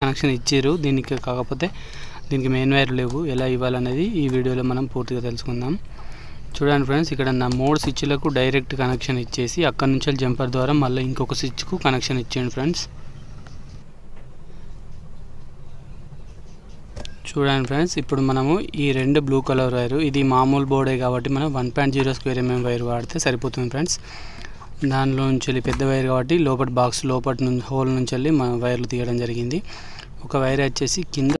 connection ఇచ్చారు దీనికి కాకపోతే దీనికి మెయిన్ వైర్ లేవు ఎలా ఇవ్వాలనేది ఈ వీడియోలో మనం పూర్తిగా తెలుసుకుందాం చూడండి ఫ్రెండ్స్ ఇక్కడ నా మూడు స్విచ్లకు డైరెక్ట్ కనెక్షన్ ఇచ్చేసి అక్కడ నుంచి జంపర్ ద్వారా మళ్ళీ ఇంకొక స్విచ్కు కనెక్షన్ ఇచ్చేయండి ఫ్రెండ్స్ చూడండి ఫ్రెండ్స్ ఇప్పుడు మనము ఈ రెండు బ్లూ కలర్ వైరు ఇది మామూలు బోర్డే కాబట్టి మనం one point zero square MM wire వాడితే సరిపోతుంది ఫ్రెండ్స్ దానిలో నుంచి వెళ్ళి పెద్ద వైర్ కాబట్టి లోపల బాక్స్ లోపల నుంచి హోల్ నుంచి వెళ్ళి మన వైర్లు తీయడం జరిగింది ఒక వైర్ వచ్చేసి కింద